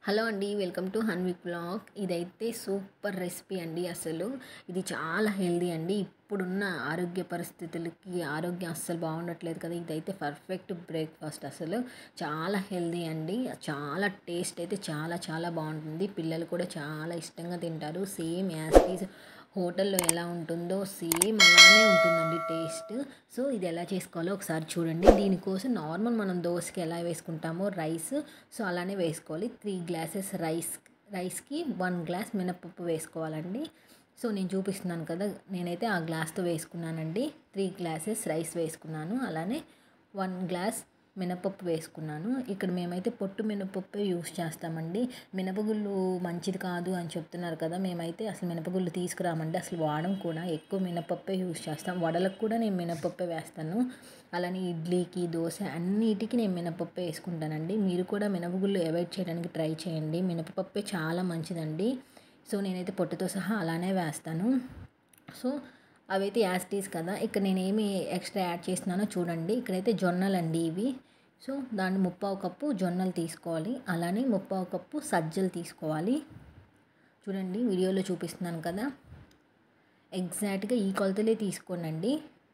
hello అండి welcome to Hanvik blog ఇదైతే super recipe అండి అసలు ఇది చాలా హెల్దీ అండి ఇప్పుడున్న ఆరోగ్య పరిస్థితులకి ఆరోగ్యం అస్సలు బాగుండట్లేదు కదా ఇదైతే పర్ఫెక్ట్ బ్రేక్ఫాస్ట్ అసలు చాలా హెల్దీ అండి చాలా టేస్ట్ అయితే చాలా చాలా బాగుంటుంది పిల్లలు కూడా చాలా ఇష్టంగా తింటారు సేమ్ యాస్టీస్ హోటల్లో ఎలా ఉంటుందో సేమ్ అలానే ఉంటుందండి టేస్ట్ సో ఇది ఎలా చేసుకోవాలో ఒకసారి చూడండి దీనికోసం నార్మల్ మనం దోశకి ఎలా వేసుకుంటామో రైస్ సో అలానే వేసుకోవాలి త్రీ గ్లాసెస్ రైస్ రైస్కి వన్ గ్లాస్ మినపప్పు వేసుకోవాలండి సో నేను చూపిస్తున్నాను కదా నేనైతే ఆ గ్లాస్తో వేసుకున్నానండి త్రీ గ్లాసెస్ రైస్ వేసుకున్నాను అలానే వన్ గ్లాస్ మినపప్పు వేసుకున్నాను ఇక్కడ మేమైతే పొట్టు మినపప్పు యూస్ చేస్తామండి మినపగుళ్ళు మంచిది కాదు అని చెప్తున్నారు కదా మేమైతే అసలు మినపగుళ్ళు తీసుకురామండి అసలు వాడడం కూడా ఎక్కువ మినపప్పే యూస్ చేస్తాం వడలకు కూడా నేను మినపప్పే వేస్తాను అలానే ఇడ్లీకి దోశ అన్నిటికీ నేను మినపప్పే వేసుకుంటానండి మీరు కూడా మినపగుళ్ళు అవాయిడ్ చేయడానికి ట్రై చేయండి మినపప్పే చాలా మంచిదండి సో నేనైతే పొట్టుతో సహా అలానే వేస్తాను సో అవైతే యాస్టీస్ కదా ఇక్కడ నేనేమి ఎక్స్ట్రా యాడ్ చేస్తున్నానో చూడండి ఇక్కడైతే జొన్నలు అండి ఇవి సో దాన్ని ముప్పావు కప్పు జొన్నలు తీసుకోవాలి అలానే ముప్పావు కప్పు సజ్జలు తీసుకోవాలి చూడండి వీడియోలో చూపిస్తున్నాను కదా ఎగ్జాక్ట్గా ఈ కొలతలే తీసుకోనండి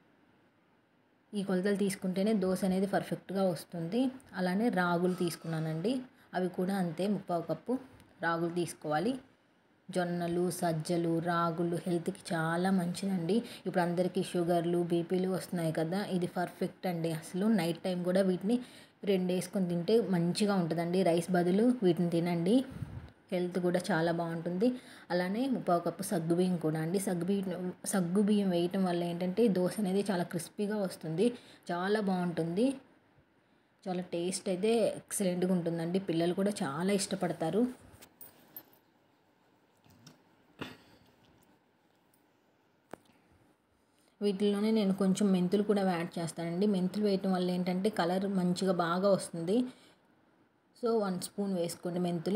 ఈ కొలతలు తీసుకుంటేనే దోశ అనేది పర్ఫెక్ట్గా వస్తుంది అలానే రాగులు తీసుకున్నానండి అవి కూడా అంతే ముప్పావు కప్పు రాగులు తీసుకోవాలి జొన్నలు సజ్జలు రాగులు హెల్త్కి చాలా మంచిదండి ఇప్పుడు అందరికీ షుగర్లు బీపీలు వస్తున్నాయి కదా ఇది పర్ఫెక్ట్ అండి అసలు నైట్ టైం కూడా వీటిని రెండు వేసుకొని తింటే మంచిగా ఉంటుందండి రైస్ బదులు వీటిని తినండి హెల్త్ కూడా చాలా బాగుంటుంది అలానే ముప్పావు కప్పు సగ్గు బియ్యం కూడా అండి సగ్గు బియ్యం సగ్గు బియ్యం వేయటం వల్ల ఏంటంటే దోశ అనేది చాలా క్రిస్పీగా వస్తుంది చాలా బాగుంటుంది చాలా టేస్ట్ అయితే ఎక్సలెంట్గా ఉంటుందండి పిల్లలు కూడా చాలా ఇష్టపడతారు వీటిలోనే నేను కొంచెం మెంతులు కూడా యాడ్ చేస్తానండి మెంతులు వేయటం వల్ల ఏంటంటే కలర్ మంచిగా బాగా వస్తుంది సో వన్ స్పూన్ వేసుకోండి మెంతులు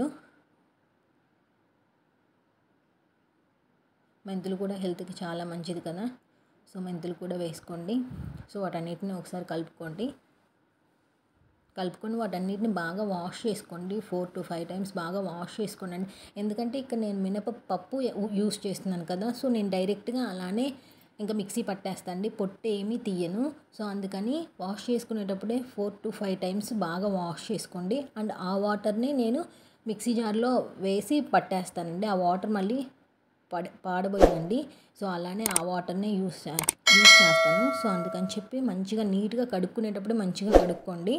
మెంతులు కూడా హెల్త్కి చాలా మంచిది కదా సో మెంతులు కూడా వేసుకోండి సో వాటన్నిటిని ఒకసారి కలుపుకోండి కలుపుకొని వాటన్నిటిని బాగా వాష్ చేసుకోండి ఫోర్ టు ఫైవ్ టైమ్స్ బాగా వాష్ చేసుకోండి ఎందుకంటే ఇక్కడ నేను మినపప్పు పప్పు యూస్ చేస్తున్నాను కదా సో నేను డైరెక్ట్గా అలానే ఇంకా మిక్సీ పట్టేస్తాండి పొట్టు ఏమీ తీయను సో అందుకని వాష్ చేసుకునేటప్పుడే ఫోర్ టు ఫైవ్ టైమ్స్ బాగా వాష్ చేసుకోండి అండ్ ఆ వాటర్ని నేను మిక్సీ జార్లో వేసి పట్టేస్తానండి ఆ వాటర్ మళ్ళీ పడ పాడబోయిందండి సో అలానే ఆ వాటర్నే యూస్ యూస్ చేస్తాను సో అందుకని చెప్పి మంచిగా నీట్గా కడుక్కునేటప్పుడు మంచిగా కడుక్కోండి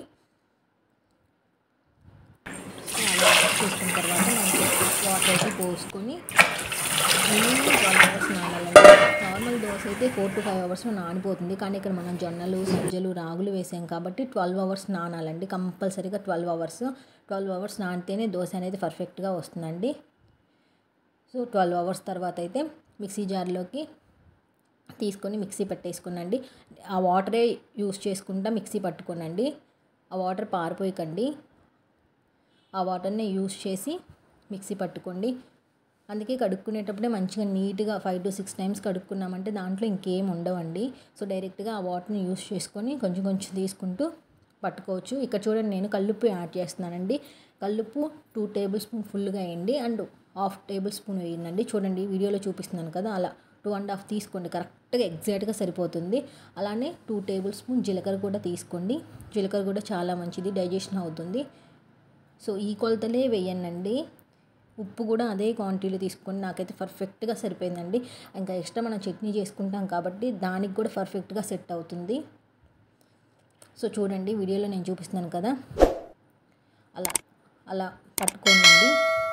అలా చేసుకున్న తర్వాత మనకి వాటర్ అయితే పోసుకొని మినిమం ట్వెల్వ్ అవర్స్ నానాలండి నార్మల్ దోశ అయితే ఫోర్ టు ఫైవ్ అవర్స్లో నానిపోతుంది కానీ ఇక్కడ మనం జొన్నలు సజ్జలు రాగులు వేసాం కాబట్టి ట్వెల్వ్ అవర్స్ నానాలండి కంపల్సరీగా ట్వెల్వ్ అవర్స్ ట్వెల్వ్ అవర్స్ నానితేనే దోశ అనేది పర్ఫెక్ట్గా వస్తుందండి సో ట్వెల్వ్ అవర్స్ తర్వాత అయితే మిక్సీ జార్లోకి తీసుకొని మిక్సీ పట్టేసుకునండి ఆ వాటరే యూస్ చేసుకుంటా మిక్సీ పట్టుకోనండి ఆ వాటర్ పారిపోయకండి ఆ వాటర్ని యూస్ చేసి మిక్సీ పట్టుకోండి అందుకే కడుక్కునేటప్పుడే మంచిగా నీట్గా ఫైవ్ టు సిక్స్ టైమ్స్ కడుక్కున్నామంటే దాంట్లో ఇంకేం ఉండవండి సో డైరెక్ట్గా ఆ వాటర్ని యూస్ చేసుకొని కొంచెం కొంచెం తీసుకుంటూ పట్టుకోవచ్చు ఇక్కడ చూడండి నేను కల్లుప్పు యాడ్ చేస్తున్నానండి కల్లుప్పు టూ టేబుల్ స్పూన్ ఫుల్గా వేయండి అండ్ హాఫ్ టేబుల్ స్పూన్ వేయండి చూడండి వీడియోలో చూపిస్తున్నాను కదా అలా టూ అండ్ హాఫ్ తీసుకోండి కరెక్ట్గా ఎగ్జాక్ట్గా సరిపోతుంది అలానే టూ టేబుల్ స్పూన్ జీలకర్ర కూడా తీసుకోండి జీలకర్ర కూడా చాలా మంచిది డైజెషన్ అవుతుంది సో ఈ కొలతలే వేయండి ఉప్పు కూడా అదే క్వాంటిటీలో తీసుకొని నాకైతే పర్ఫెక్ట్గా సరిపోయిందండి ఇంకా ఎక్స్ట్రా మనం చట్నీ చేసుకుంటాం కాబట్టి దానికి కూడా పర్ఫెక్ట్గా సెట్ అవుతుంది సో చూడండి వీడియోలో నేను చూపిస్తున్నాను కదా అలా అలా పట్టుకోనండి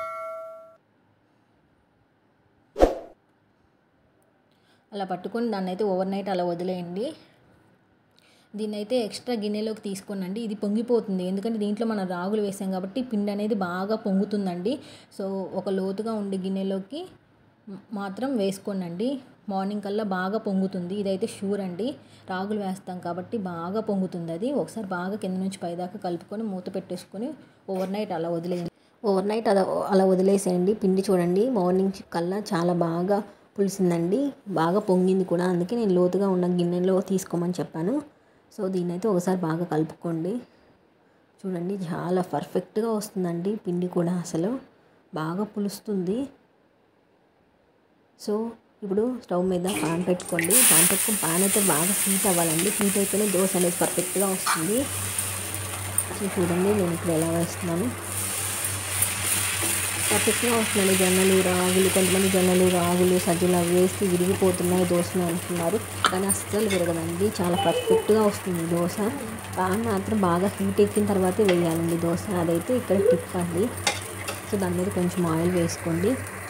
అలా పట్టుకొని దాన్ని అయితే ఓవర్ నైట్ అలా వదిలేయండి దీన్ని అయితే ఎక్స్ట్రా గిన్నెలోకి తీసుకోనండి ఇది పొంగిపోతుంది ఎందుకంటే దీంట్లో మనం రాగులు వేసాం కాబట్టి పిండి అనేది బాగా పొంగుతుందండి సో ఒక లోతుగా ఉండే గిన్నెలోకి మాత్రం వేసుకోనండి మార్నింగ్ కల్లా బాగా పొంగుతుంది ఇదైతే షూర్ అండి రాగులు వేస్తాం కాబట్టి బాగా పొంగుతుంది అది ఒకసారి బాగా కింద నుంచి పైదాకా కలుపుకొని మూత పెట్టేసుకొని ఓవర్ నైట్ అలా వదిలేయండి ఓవర్ నైట్ అలా అలా వదిలేసేయండి పిండి చూడండి మార్నింగ్ కల్లా చాలా బాగా పులిసిందండి బాగా పొంగింది కూడా అందుకే నేను లోతుగా ఉన్న గిన్నెలో తీసుకోమని చెప్పాను సో దీన్ని అయితే ఒకసారి బాగా కలుపుకోండి చూడండి చాలా పర్ఫెక్ట్గా వస్తుందండి పిండి కూడా అసలు బాగా పులుస్తుంది సో ఇప్పుడు స్టవ్ మీద పాన్ పెట్టుకోండి పాన్ పెట్టుకుని పాన్ అయితే బాగా హీట్ అవ్వాలండి హీట్ అయితేనే దోశ అనేది పర్ఫెక్ట్గా వస్తుంది సో చూడండి నేను ఇప్పుడు ఎలా వేస్తున్నాను పర్ఫెక్ట్గా వస్తున్నాయి జొన్నలు రాగులు కొంతమంది జొన్నలు రాగులు సజ్జలు అవి వేస్తే విరిగిపోతున్నాయి దోశలు అంటున్నారు కానీ అస్సలు విరగదండి చాలా పర్ఫెక్ట్గా వస్తుంది దోశ పాన్ మాత్రం బాగా హీట్ ఎక్కిన తర్వాతే వేయాలండి దోశ అదైతే ఇక్కడ టిప్ అండి సో దాని మీద కొంచెం ఆయిల్ వేసుకోండి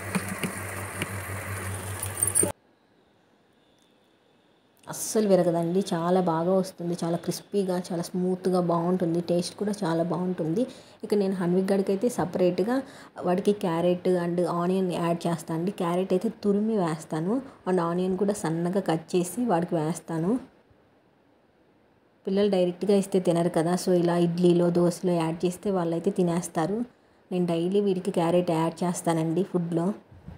అస్సలు విరగదండి చాలా బాగా వస్తుంది చాలా క్రిస్పీగా చాలా స్మూత్గా బాగుంటుంది టేస్ట్ కూడా చాలా బాగుంటుంది ఇక నేను హన్విక్ గడికి అయితే సపరేట్గా వాడికి క్యారెట్ అండ్ ఆనియన్ యాడ్ చేస్తాను అండి క్యారెట్ అయితే తురిమి వేస్తాను అండ్ ఆనియన్ కూడా సన్నగా కట్ చేసి వాడికి వేస్తాను పిల్లలు డైరెక్ట్గా ఇస్తే తినరు కదా సో ఇలా ఇడ్లీలో దోశలో యాడ్ చేస్తే వాళ్ళైతే తినేస్తారు నేను డైలీ వీడికి క్యారెట్ యాడ్ చేస్తానండి ఫుడ్లో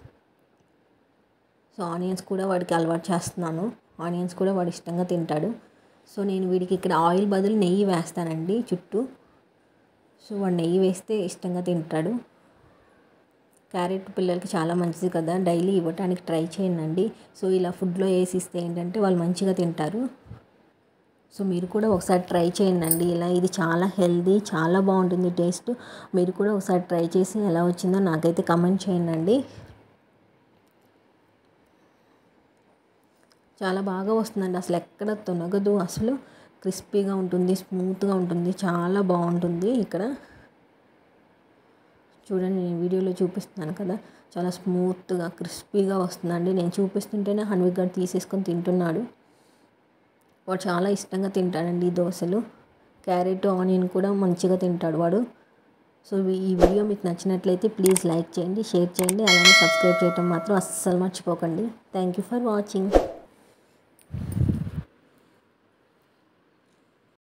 సో ఆనియన్స్ కూడా వాడికి అలవాటు చేస్తున్నాను ఆనియన్స్ కూడా వాడు ఇష్టంగా తింటాడు సో నేను వీడికి ఇక్కడ ఆయిల్ బదులు నెయ్యి వేస్తానండి చుట్టూ సో వాడు నెయ్యి వేస్తే ఇష్టంగా తింటాడు క్యారెట్ పిల్లలకి చాలా మంచిది కదా డైలీ ఇవ్వటానికి ట్రై చేయండి సో ఇలా ఫుడ్లో వేసి ఇస్తే ఏంటంటే వాళ్ళు మంచిగా తింటారు సో మీరు కూడా ఒకసారి ట్రై చేయండి ఇలా ఇది చాలా హెల్దీ చాలా బాగుంటుంది టేస్ట్ మీరు కూడా ఒకసారి ట్రై చేసి ఎలా వచ్చిందో నాకైతే కమెంట్ చేయండి చాలా బాగా వస్తుందండి అసలు ఎక్కడ తొనగదు అసలు క్రిస్పీగా ఉంటుంది స్మూత్గా ఉంటుంది చాలా బాగుంటుంది ఇక్కడ చూడండి నేను వీడియోలో చూపిస్తున్నాను కదా చాలా స్మూత్గా క్రిస్పీగా వస్తుందండి నేను చూపిస్తుంటేనే హన్విక్ గారు తీసేసుకొని తింటున్నాడు వాడు చాలా ఇష్టంగా తింటాడండి ఈ దోశలు క్యారెట్ ఆనియన్ కూడా మంచిగా తింటాడు వాడు సో ఈ వీడియో మీకు నచ్చినట్లయితే ప్లీజ్ లైక్ చేయండి షేర్ చేయండి అలానే సబ్స్క్రైబ్ చేయడం మాత్రం అస్సలు మర్చిపోకండి థ్యాంక్ యూ ఫర్ వాచింగ్